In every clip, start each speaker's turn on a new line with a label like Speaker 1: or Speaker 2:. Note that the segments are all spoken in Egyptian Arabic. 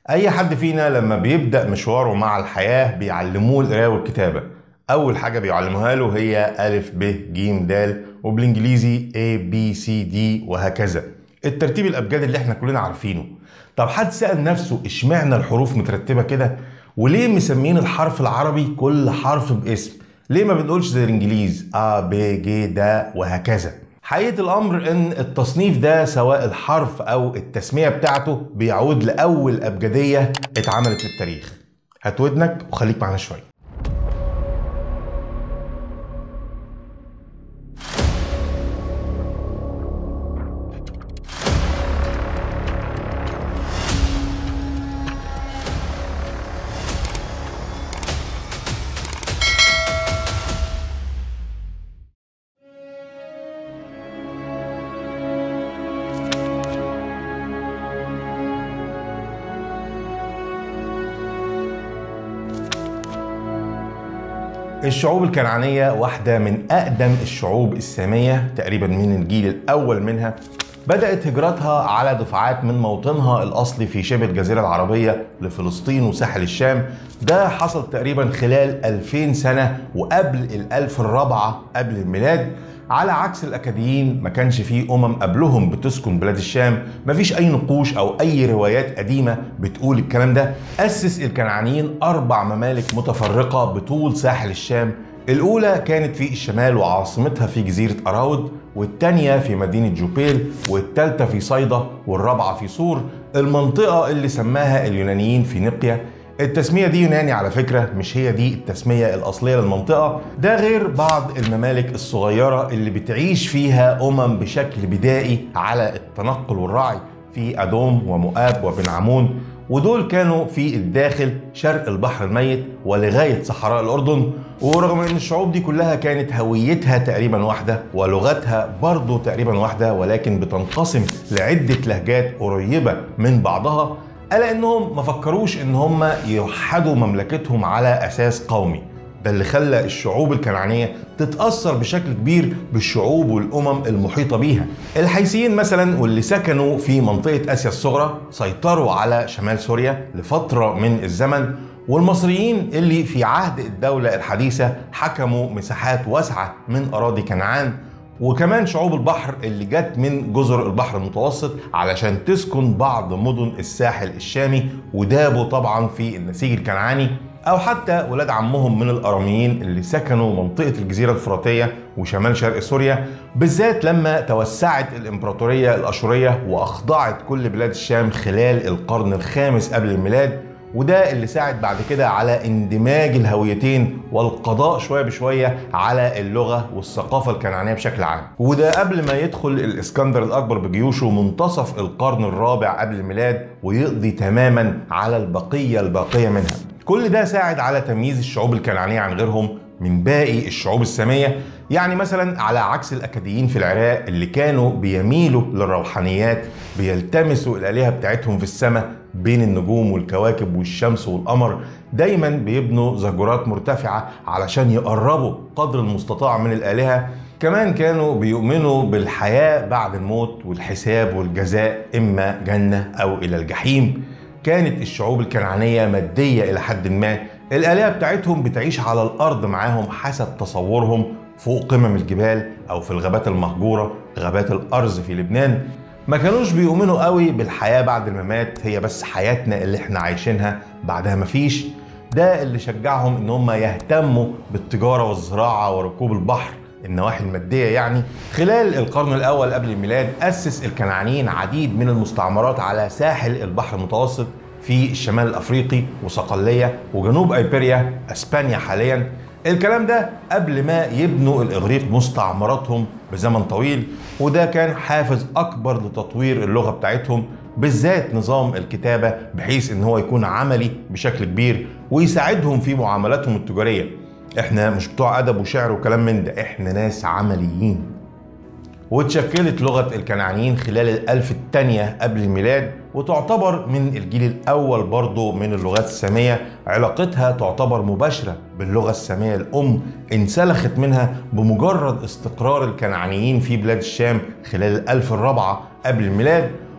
Speaker 1: أي حد فينا لما بيبدأ مشواره مع الحياة بيعلموه القراية والكتابة أول حاجة بيعلموها له هي ألف ب ج د وبالإنجليزي A B C D وهكذا الترتيب الأبجدي اللي احنا كلنا عارفينه طب حد سأل نفسه اشمعنى الحروف مترتبة كده وليه مسمين الحرف العربي كل حرف باسم ليه ما بنقولش زي الانجليز A B G د وهكذا حقيقة الأمر إن التصنيف ده سواء الحرف أو التسمية بتاعته بيعود لأول أبجدية اتعملت في التاريخ هات ودنك وخليك معانا شوية الشعوب الكنعانية واحدة من أقدم الشعوب السامية تقريبا من الجيل الأول منها بدأت هجرتها على دفعات من موطنها الأصلي في شبه الجزيرة العربية لفلسطين وساحل الشام ده حصل تقريبا خلال 2000 سنة وقبل الألف الرابعة قبل الميلاد على عكس الأكاديين ما كانش فيه أمم قبلهم بتسكن بلاد الشام مفيش أي نقوش أو أي روايات قديمة بتقول الكلام ده أسس الكنعانيين أربع ممالك متفرقة بطول ساحل الشام الأولى كانت في الشمال وعاصمتها في جزيرة أراود والتانية في مدينة جوبيل والتالتة في صيدا والرابعة في صور المنطقة اللي سماها اليونانيين فينيقيا التسمية دي يوناني على فكرة مش هي دي التسمية الأصلية للمنطقة ده غير بعض الممالك الصغيرة اللي بتعيش فيها أمم بشكل بدائي على التنقل والرعي في أدوم ومؤاب وبن عمون ودول كانوا في الداخل شرق البحر الميت ولغاية صحراء الأردن ورغم أن الشعوب دي كلها كانت هويتها تقريبا واحدة ولغتها برضه تقريبا واحدة ولكن بتنقسم لعدة لهجات قريبة من بعضها ألا أنهم ما فكروش أن هم يوحدوا مملكتهم على أساس قومي ده اللي خلى الشعوب الكنعانية تتأثر بشكل كبير بالشعوب والأمم المحيطة بيها الحيثيين مثلا واللي سكنوا في منطقة آسيا الصغرى سيطروا على شمال سوريا لفترة من الزمن والمصريين اللي في عهد الدولة الحديثة حكموا مساحات واسعة من أراضي كنعان وكمان شعوب البحر اللي جت من جزر البحر المتوسط علشان تسكن بعض مدن الساحل الشامي ودابوا طبعا في النسيج الكنعاني او حتى ولاد عمهم من الاراميين اللي سكنوا منطقه الجزيره الفراتيه وشمال شرق سوريا بالذات لما توسعت الامبراطوريه الاشوريه واخضعت كل بلاد الشام خلال القرن الخامس قبل الميلاد وده اللي ساعد بعد كده على اندماج الهويتين والقضاء شويه بشويه على اللغه والثقافه الكنعانيه بشكل عام وده قبل ما يدخل الاسكندر الاكبر بجيوشه منتصف القرن الرابع قبل الميلاد ويقضي تماما على البقيه الباقيه منها كل ده ساعد على تمييز الشعوب الكنعانيه عن غيرهم من باقي الشعوب الساميه يعني مثلا على عكس الاكاديين في العراق اللي كانوا بيميلوا للروحانيات بيلتمسوا الالهه بتاعتهم في السماء بين النجوم والكواكب والشمس والقمر دايما بيبنوا زجرات مرتفعه علشان يقربوا قدر المستطاع من الالهه كمان كانوا بيؤمنوا بالحياه بعد الموت والحساب والجزاء اما جنه او الى الجحيم كانت الشعوب الكنعانيه ماديه الى حد ما الآلهة بتاعتهم بتعيش على الأرض معاهم حسب تصورهم فوق قمم الجبال أو في الغابات المهجورة غابات الأرز في لبنان ما كانوش بيؤمنوا قوي بالحياة بعد الممات هي بس حياتنا اللي احنا عايشينها بعدها مفيش ده اللي شجعهم ان هم يهتموا بالتجارة والزراعة وركوب البحر النواحي المادية يعني خلال القرن الأول قبل الميلاد أسس الكنعانيين عديد من المستعمرات على ساحل البحر المتوسط في الشمال الافريقي وصقليه وجنوب ايبيريا اسبانيا حاليا الكلام ده قبل ما يبنوا الاغريق مستعمراتهم بزمن طويل وده كان حافز اكبر لتطوير اللغه بتاعتهم بالذات نظام الكتابه بحيث ان هو يكون عملي بشكل كبير ويساعدهم في معاملاتهم التجاريه احنا مش بتوع ادب وشعر وكلام من ده احنا ناس عمليين واتشكلت لغة الكنعانيين خلال الألف الثانية قبل الميلاد وتعتبر من الجيل الأول برضه من اللغات السامية علاقتها تعتبر مباشرة باللغة السامية الأم انسلخت منها بمجرد استقرار الكنعانيين في بلاد الشام خلال الألف الرابعة قبل الميلاد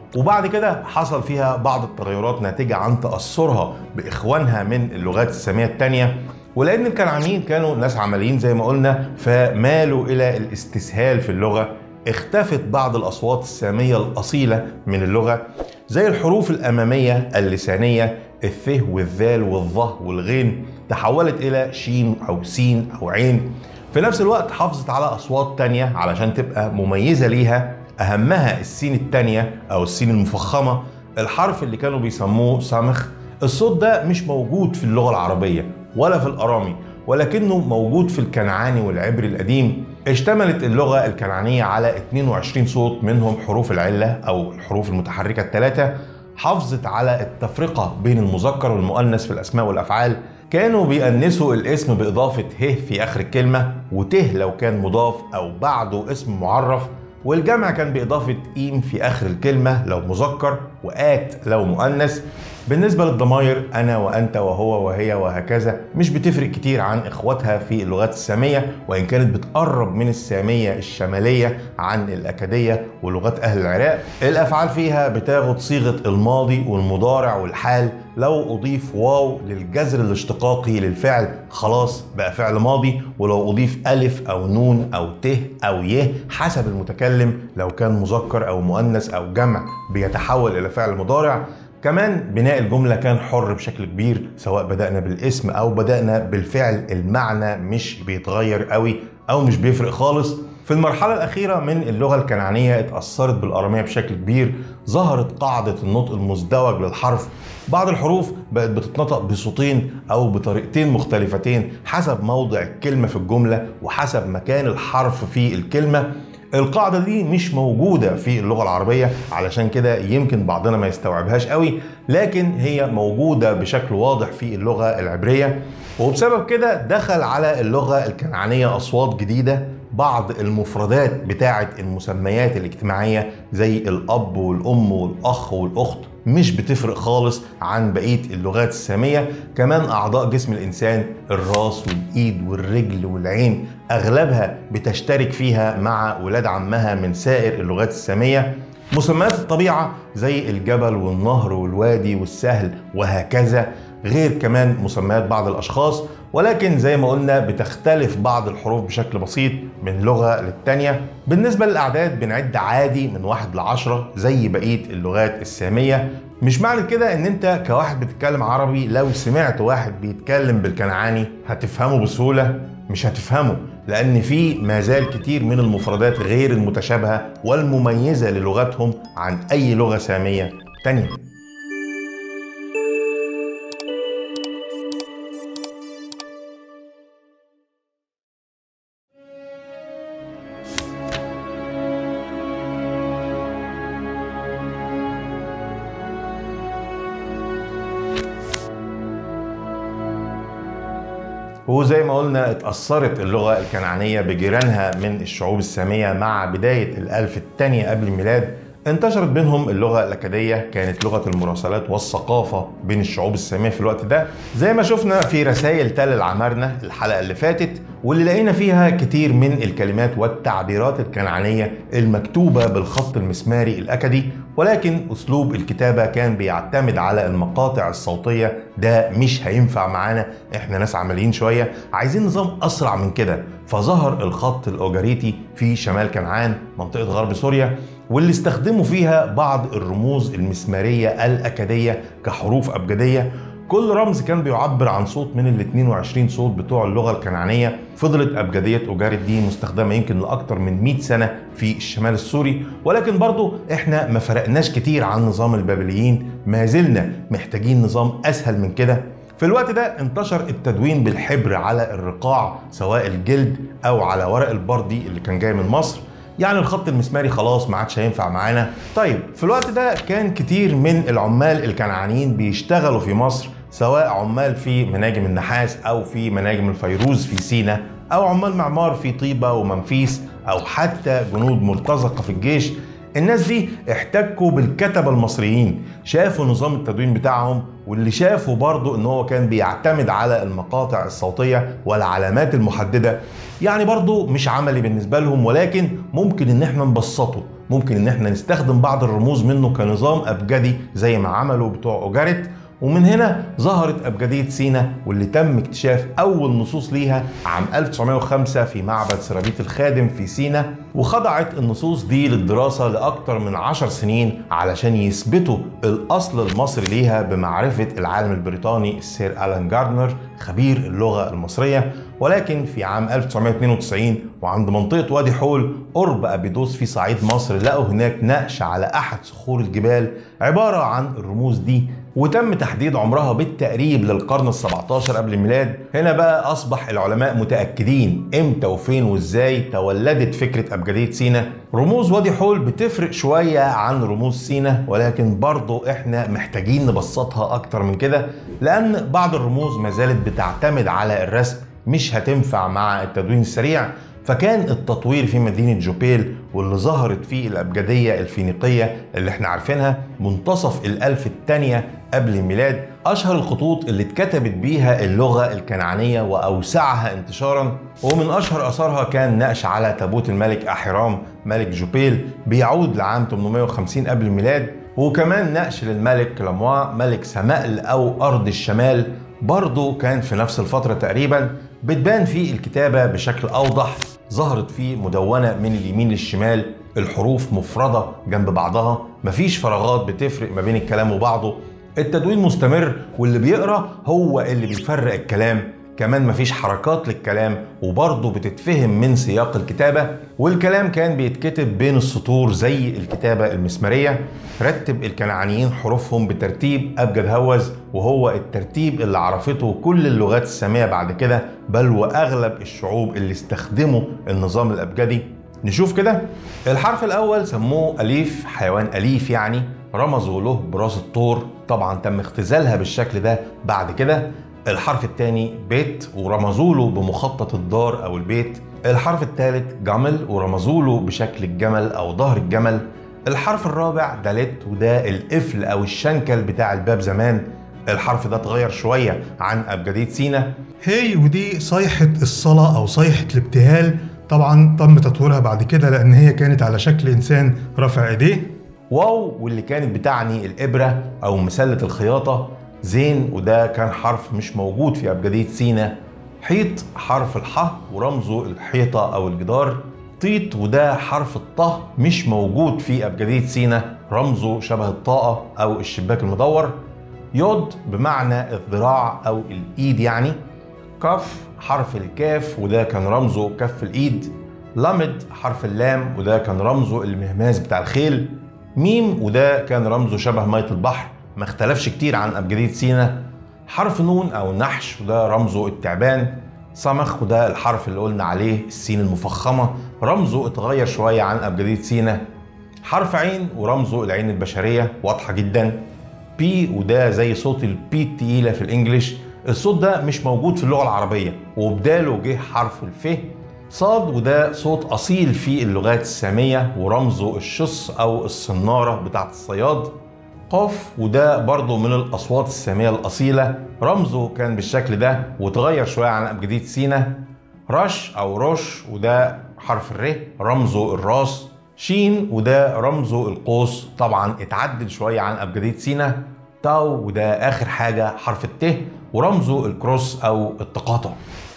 Speaker 1: وبعد كده حصل فيها بعض التغيرات ناتجة عن تأثرها بإخوانها من اللغات السامية التانية ولأن الكنعانيين كانوا ناس عمليين زي ما قلنا فمالوا إلى الاستسهال في اللغة اختفت بعض الأصوات السامية الأصيلة من اللغة زي الحروف الأمامية اللسانية الث والذال والظه والغين تحولت إلى شين أو سين أو عين في نفس الوقت حافظت على أصوات تانية علشان تبقى مميزة ليها أهمها السين التانية أو السين المفخمة الحرف اللي كانوا بيسموه سمخ الصوت ده مش موجود في اللغة العربية ولا في الأرامي ولكنه موجود في الكنعاني والعبري القديم اشتملت اللغة الكنعانية على 22 صوت منهم حروف العلة أو الحروف المتحركة الثلاثة حافظت على التفرقة بين المذكر والمؤنث في الأسماء والأفعال كانوا بيأنسوا الاسم بإضافة ه في آخر الكلمة وته لو كان مضاف أو بعده اسم معرف والجمع كان بإضافة إيم في آخر الكلمة لو مذكر وآت لو مؤنث بالنسبة للضمائر أنا وأنت وهو وهي وهكذا مش بتفرق كتير عن إخواتها في اللغات السامية وإن كانت بتقرب من السامية الشمالية عن الأكدية ولغات أهل العراق الأفعال فيها بتاخد صيغة الماضي والمضارع والحال لو أضيف واو للجذر الاشتقاقي للفعل خلاص بقى فعل ماضي ولو أضيف ألف أو نون أو ت أو ي حسب المتكلم لو كان مذكر أو مؤنث أو جمع بيتحول إلى فعل مضارع كمان بناء الجملة كان حر بشكل كبير سواء بدأنا بالاسم أو بدأنا بالفعل المعنى مش بيتغير قوي أو مش بيفرق خالص في المرحلة الأخيرة من اللغة الكنعانية اتأثرت بالأرامية بشكل كبير ظهرت قاعدة النطق المزدوج للحرف بعض الحروف بقت بتتنطق بصوتين أو بطريقتين مختلفتين حسب موضع الكلمة في الجملة وحسب مكان الحرف في الكلمة القاعدة دي مش موجودة في اللغة العربية علشان كده يمكن بعضنا ما يستوعبهاش قوي لكن هي موجودة بشكل واضح في اللغة العبرية وبسبب كده دخل على اللغة الكنعانية أصوات جديدة بعض المفردات بتاعة المسميات الاجتماعية زي الأب والأم والأخ والأخت مش بتفرق خالص عن بقية اللغات السامية كمان أعضاء جسم الإنسان الراس والإيد والرجل والعين أغلبها بتشترك فيها مع ولاد عمها من سائر اللغات السامية مسميات الطبيعة زي الجبل والنهر والوادي والسهل وهكذا غير كمان مسميات بعض الأشخاص ولكن زي ما قلنا بتختلف بعض الحروف بشكل بسيط من لغة للتانية بالنسبة للأعداد بنعد عادي من واحد لعشرة زي بقية اللغات السامية مش معنى كده ان انت كواحد بتتكلم عربي لو سمعت واحد بيتكلم بالكنعاني هتفهمه بسهولة مش هتفهمه لان في ما زال كتير من المفردات غير المتشابهة والمميزة للغتهم عن اي لغة سامية تانية وزي ما قلنا اتأثرت اللغة الكنعانية بجيرانها من الشعوب السامية مع بداية الألف الثانية قبل الميلاد انتشرت بينهم اللغة الأكدية كانت لغة المراسلات والثقافة بين الشعوب السامية في الوقت ده زي ما شفنا في رسائل تل العمارنة الحلقة اللي فاتت واللي لقينا فيها كتير من الكلمات والتعبيرات الكنعانية المكتوبة بالخط المسماري الأكدي ولكن أسلوب الكتابة كان بيعتمد على المقاطع الصوتية ده مش هينفع معانا احنا ناس عمليين شوية عايزين نظام أسرع من كده فظهر الخط الأوجاريتي في شمال كنعان منطقة غرب سوريا واللي استخدموا فيها بعض الرموز المسمارية الأكدية كحروف أبجدية كل رمز كان بيعبر عن صوت من ال 22 صوت بتوع اللغة الكنعانية فضلت أبجدية أوجارت دي مستخدمة يمكن لأكتر من 100 سنة في الشمال السوري ولكن برضو احنا ما فرقناش كتير عن نظام البابليين ما زلنا محتاجين نظام أسهل من كده في الوقت ده انتشر التدوين بالحبر على الرقاع سواء الجلد أو على ورق البردي اللي كان جاي من مصر يعني الخط المسماري خلاص ما عادش هينفع معانا طيب في الوقت ده كان كتير من العمال الكنعانيين بيشتغلوا في مصر سواء عمال في مناجم النحاس او في مناجم الفيروز في سينا او عمال معمار في طيبة ومنفيس او حتى جنود مرتزقة في الجيش الناس دي احتكوا بالكتبة المصريين شافوا نظام التدوين بتاعهم واللي شافوا برضو ان هو كان بيعتمد على المقاطع الصوتية والعلامات المحددة يعني برضو مش عملي بالنسبة لهم ولكن ممكن ان احنا نبسطه ممكن ان احنا نستخدم بعض الرموز منه كنظام ابجدي زي ما عملوا بتوع اوجاريت ومن هنا ظهرت أبجدية سينا واللي تم اكتشاف أول نصوص ليها عام 1905 في معبد سرابيت الخادم في سينا وخضعت النصوص دي للدراسة لأكثر من عشر سنين علشان يثبتوا الأصل المصري ليها بمعرفة العالم البريطاني السير ألان جاردنر خبير اللغة المصرية ولكن في عام 1992 وعند منطقة وادي حول قرب أبيدوس في صعيد مصر لقوا هناك نقش على أحد صخور الجبال عبارة عن الرموز دي وتم تحديد عمرها بالتقريب للقرن ال17 قبل الميلاد هنا بقى اصبح العلماء متاكدين امتى وفين وازاي تولدت فكره ابجديه سينا رموز وادي حول بتفرق شويه عن رموز سينا ولكن برضه احنا محتاجين نبسطها اكتر من كده لان بعض الرموز ما زالت بتعتمد على الرسم مش هتنفع مع التدوين السريع فكان التطوير في مدينة جوبيل واللي ظهرت فيه الأبجدية الفينيقية اللي احنا عارفينها منتصف الألف الثانية قبل الميلاد أشهر الخطوط اللي اتكتبت بيها اللغة الكنعانية وأوسعها انتشارا ومن أشهر أثارها كان نقش على تابوت الملك أحرام ملك جوبيل بيعود لعام 850 قبل الميلاد وكمان نقش للملك كلاموا ملك سمائل أو أرض الشمال برضه كان في نفس الفترة تقريبا بتبان فيه الكتابة بشكل أوضح ظهرت فيه مدونة من اليمين للشمال الحروف مفردة جنب بعضها مفيش فراغات بتفرق ما بين الكلام وبعضه التدوين مستمر واللي بيقرا هو اللي بيفرق الكلام كمان مفيش حركات للكلام وبرضه بتتفهم من سياق الكتابة والكلام كان بيتكتب بين السطور زي الكتابة المسمارية رتب الكنعانيين حروفهم بترتيب أبجد هوز وهو الترتيب اللي عرفته كل اللغات السامية بعد كده بل وأغلب الشعوب اللي استخدموا النظام الأبجدي نشوف كده الحرف الأول سموه أليف حيوان أليف يعني رمزوا له براس الطور طبعا تم اختزالها بالشكل ده بعد كده الحرف الثاني بيت ورمزوا له بمخطط الدار او البيت الحرف الثالث جمل ورمزوا له بشكل الجمل او ظهر الجمل الحرف الرابع دالت وده القفل او الشنكل بتاع الباب زمان الحرف ده اتغير شويه عن ابجديه سينا
Speaker 2: هي ودي صيحة الصلاة أو صيحة الابتهال طبعا تم تطويرها بعد كده لأن هي كانت على شكل إنسان رافع إيديه
Speaker 1: واو واللي كانت بتعني الإبرة أو مسلة الخياطة زين وده كان حرف مش موجود في أبجدية سينا حيط حرف الح ورمزه الحيطة أو الجدار طيط وده حرف الطه مش موجود في أبجدية سينا رمزه شبه الطاقة أو الشباك المدور يود بمعنى الذراع أو الإيد يعني كف حرف الكاف وده كان رمزه كف الإيد لمد حرف اللام وده كان رمزه المهماز بتاع الخيل ميم وده كان رمزه شبه مية البحر ما اختلفش كتير عن أبجدية سينا حرف نون أو نحش وده رمزه التعبان صمخ وده الحرف اللي قلنا عليه السين المفخمة رمزه اتغير شوية عن أبجدية سينا حرف عين ورمزه العين البشرية واضحة جدا بي وده زي صوت البي التقيلة في الإنجليش الصوت ده مش موجود في اللغة العربية وبداله جه حرف الف صاد وده صوت أصيل في اللغات السامية ورمزه الشص أو الصنارة بتاعت الصياد قاف وده برضه من الأصوات السامية الأصيلة رمزه كان بالشكل ده وتغير شوية عن أبجدية سينا رش أو رش وده حرف الر رمزه الراس شين وده رمزه القوس طبعا اتعدل شوية عن أبجدية سينا تاو وده آخر حاجة حرف الت ورمزه الكروس أو التقاطع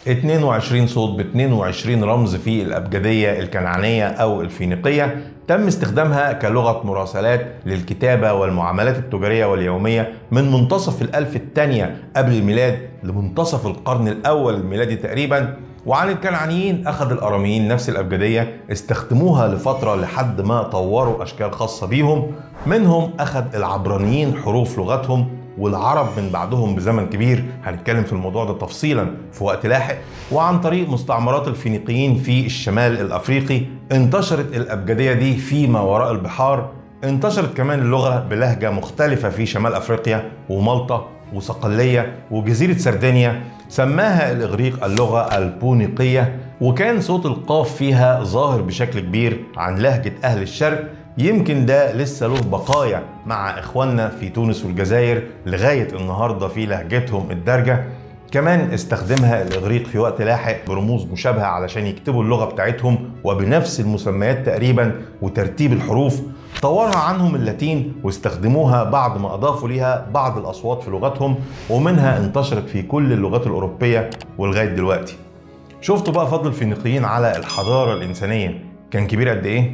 Speaker 1: 22 صوت ب 22 رمز في الأبجدية الكنعانية أو الفينيقية تم استخدامها كلغة مراسلات للكتابة والمعاملات التجارية واليومية من منتصف الألف الثانية قبل الميلاد لمنتصف القرن الأول الميلادي تقريبا وعن الكنعانيين أخذ الأراميين نفس الأبجدية استخدموها لفترة لحد ما طوروا أشكال خاصة بيهم منهم أخذ العبرانيين حروف لغتهم والعرب من بعدهم بزمن كبير هنتكلم في الموضوع ده تفصيلا في وقت لاحق وعن طريق مستعمرات الفينيقيين في الشمال الافريقي انتشرت الابجديه دي في ما وراء البحار انتشرت كمان اللغه بلهجه مختلفه في شمال افريقيا ومالطا وصقليه وجزيره سردينيا سماها الاغريق اللغه البونيقيه وكان صوت القاف فيها ظاهر بشكل كبير عن لهجه اهل الشرق يمكن ده لسه له بقايا مع إخواننا في تونس والجزائر لغاية النهاردة في لهجتهم الدارجة كمان استخدمها الإغريق في وقت لاحق برموز مشابهة علشان يكتبوا اللغة بتاعتهم وبنفس المسميات تقريبا وترتيب الحروف طورها عنهم اللاتين واستخدموها بعد ما أضافوا ليها بعض الأصوات في لغتهم ومنها انتشرت في كل اللغات الأوروبية ولغاية دلوقتي شفتوا بقى فضل الفينيقيين على الحضارة الإنسانية كان كبير قد إيه؟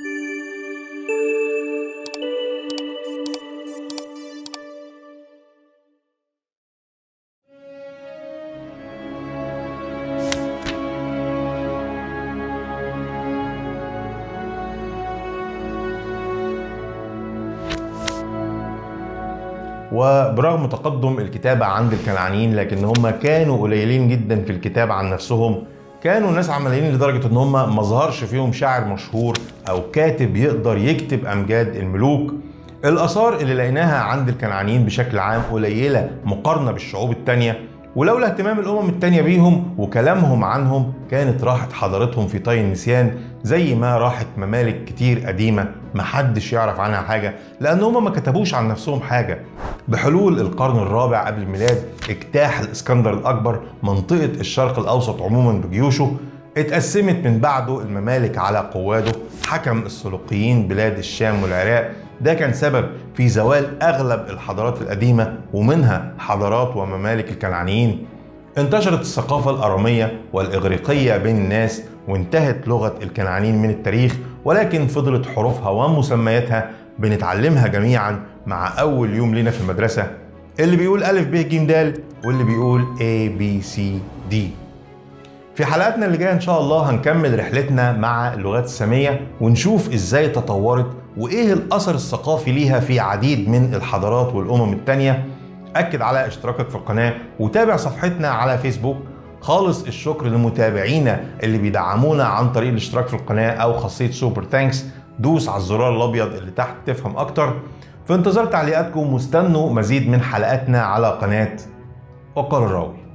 Speaker 1: وبرغم تقدم الكتابة عند الكنعانيين لكن هم كانوا قليلين جدا في الكتابة عن نفسهم كانوا ناس عمليين لدرجة ان هم ما ظهرش فيهم شاعر مشهور او كاتب يقدر يكتب امجاد الملوك الاثار اللي لقيناها عند الكنعانيين بشكل عام قليلة مقارنة بالشعوب التانية ولولا اهتمام الامم التانية بيهم وكلامهم عنهم كانت راحت حضارتهم في طي النسيان زي ما راحت ممالك كتير قديمة محدش يعرف عنها حاجة لان هم ما كتبوش عن نفسهم حاجة بحلول القرن الرابع قبل الميلاد اجتاح الاسكندر الاكبر منطقة الشرق الاوسط عموما بجيوشه اتقسمت من بعده الممالك على قواده حكم السلوقيين بلاد الشام والعراق ده كان سبب في زوال اغلب الحضارات القديمه ومنها حضارات وممالك الكنعانيين انتشرت الثقافه الاراميه والاغريقيه بين الناس وانتهت لغه الكنعانيين من التاريخ ولكن فضلت حروفها ومسمياتها بنتعلمها جميعا مع اول يوم لينا في المدرسه اللي بيقول الف ب ج د واللي بيقول A B C D في حلقاتنا اللي جايه ان شاء الله هنكمل رحلتنا مع اللغات الساميه ونشوف ازاي تطورت وايه الاثر الثقافي ليها في عديد من الحضارات والامم التانيه اكد على اشتراكك في القناه وتابع صفحتنا على فيسبوك خالص الشكر لمتابعينا اللي بيدعمونا عن طريق الاشتراك في القناه او خاصيه سوبر ثانكس دوس على الزرار الابيض اللي تحت تفهم اكتر في انتظار تعليقاتكم واستنوا مزيد من حلقاتنا على قناه وقال الراوي